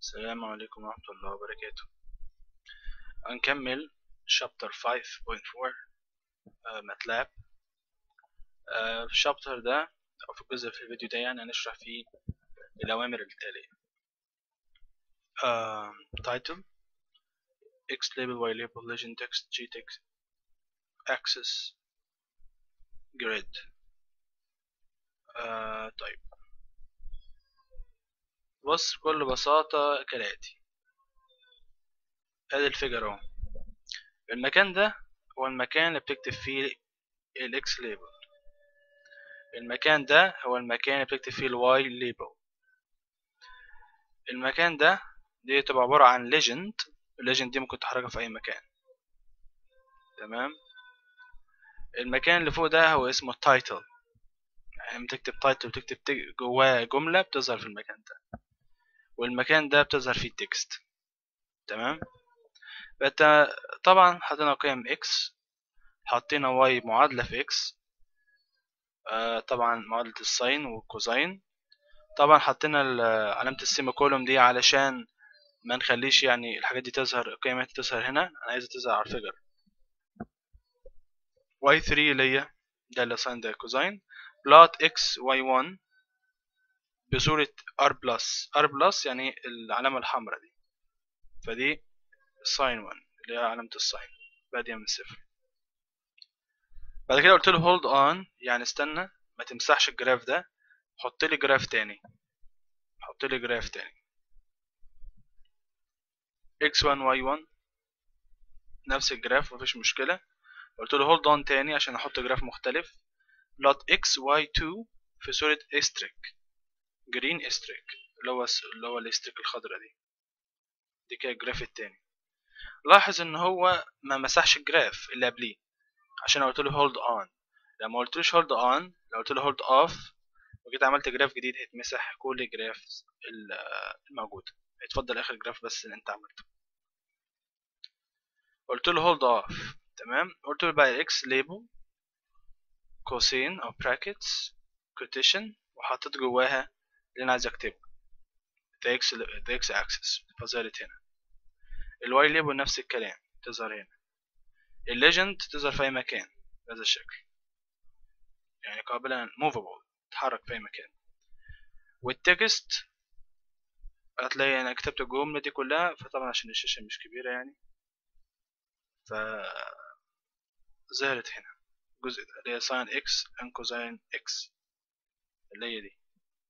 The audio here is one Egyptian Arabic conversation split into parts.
السلام عليكم ورحمة الله وبركاته هنكمل شابتر 5.4 ماتلاب في الشابتر ده أو في الجزء في الفيديو ده يعني هنشرح فيه الأوامر التالية uh, title x label y label legend text g text axis grid uh, طيب بص بكل بساطة كالآتي ادي الفيجر اهو المكان ده هو المكان اللي بتكتب فيه الاكس ليبل المكان ده هو المكان اللي بتكتب فيه الواي ليبل المكان ده دي تبقى عبارة عن ليجند الليجند دي ممكن تحركها في أي مكان تمام المكان اللي فوق ده هو اسمه التايتل يعني بتكتب تايتل بتكتب جواه جملة بتظهر في المكان ده والمكان ده بتظهر فيه التكست تمام فانت طبعا حطينا قيم x حطينا y معادلة في x آه طبعا معادلة الساين والكوزاين طبعا حطينا علامة السيمي كولوم دي علشان ما نخليش يعني الحاجات دي تظهر القيمات تظهر هنا انا عايزها تظهر على الفيجر y3 اللي هي ده اللي ساين ده كوزاين بلوت x y1 بصورة r بلس r بلس يعني العلامة الحمراء دي فدي ساين 1 اللي هي علامة الساين بادية من صفر بعد كده قلت له hold on يعني استنى ما تمسحش الجراف ده حط لي جراف تاني حط لي جراف تاني x1 y1 نفس الجراف مفيش مشكلة قلت له hold on تاني عشان احط جراف مختلف plot x y2 في صورة استريك جرين استريك اللي هو اللي هو الاستريك الخضراء دي دي كده الجراف التاني لاحظ ان هو ما مسحش الجراف اللي قبليه عشان قلت له hold on لما قلتلوش hold on لو قلت له hold off وجيت عملت جراف جديد هيتمسح كل الجراف الموجود هيتفضل اخر جراف بس اللي انت عملته قلت له hold off تمام قلت له بقى x label قوسين او brackets quotation وحطيت جواها اللي انا عايز اكتبه the x the x axis فظهرت هنا الواي ليبل نفس الكلام تظهر هنا الليجند تظهر في اي مكان بهذا الشكل يعني قابلة موفابل تتحرك في اي مكان والتكست هتلاقي انا كتبت الجملة دي كلها فطبعا عشان الشاشة مش كبيرة يعني ف ظهرت هنا الجزء ده اللي هي ساين اكس ان كوزين اكس اللي هي دي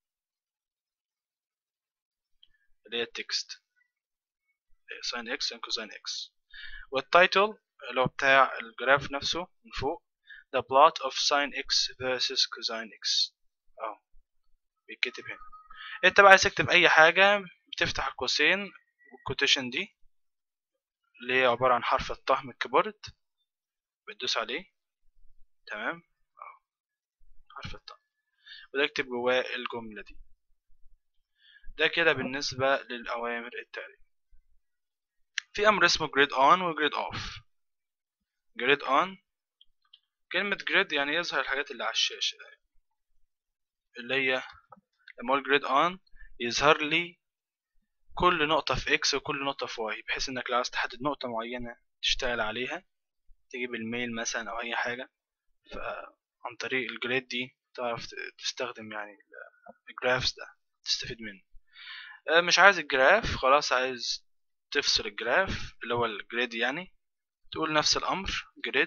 اللي هي التكست ساين اكس ان كوزين اكس والتايتل اللي هو بتاع الجراف نفسه من فوق the plot of sin x versus cosine x اهو بيتكتب هنا انت بقى عايز تكتب اي حاجة بتفتح القوسين والكوتيشن دي اللي هي عبارة عن حرف الطه من الكيبورد بتدوس عليه تمام اهو حرف الطه وتكتب جواه الجملة دي ده كده بالنسبة للأوامر التالية في أمر اسمه grid on و grid off grid on كلمة grid يعني يظهر الحاجات اللي على الشاشة اللي هي لما أقول grid on يظهر لي كل نقطة في x وكل نقطة في y بحيث إنك لو عايز تحدد نقطة معينة تشتغل عليها تجيب الميل مثلا أو أي حاجة فعن طريق الجريد دي تعرف تستخدم يعني الجرافس ده تستفيد منه مش عايز الجراف خلاص عايز تفصل الجراف اللي هو الجريد يعني تقول نفس الأمر جريد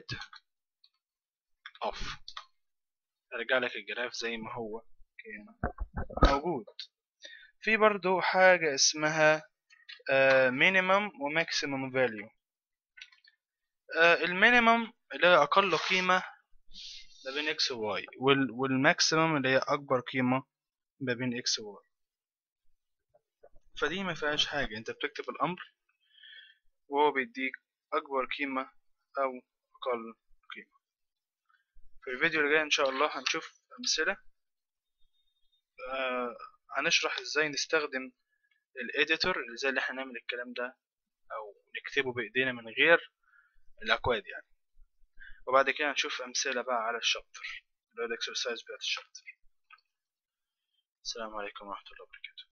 off ارجع لك الجراف زي ما هو كان موجود في برضو حاجة اسمها uh, minimum و maximum value uh, المينيمم اللي هي أقل قيمة ما بين x و y وال والماكسيمم اللي هي أكبر قيمة ما بين x و y فدي ما فيهاش حاجة انت بتكتب الأمر وهو بيديك أكبر قيمة أو أقل قيمة في الفيديو اللي جاي إن شاء الله هنشوف أمثلة آه هنشرح إزاي نستخدم الإديتور إزاي اللي احنا نعمل الكلام ده أو نكتبه بإيدينا من غير الأكواد يعني وبعد كده هنشوف أمثلة بقى على الشابتر اللي هو الإكسرسايز بتاعت الشابتر السلام عليكم ورحمة الله وبركاته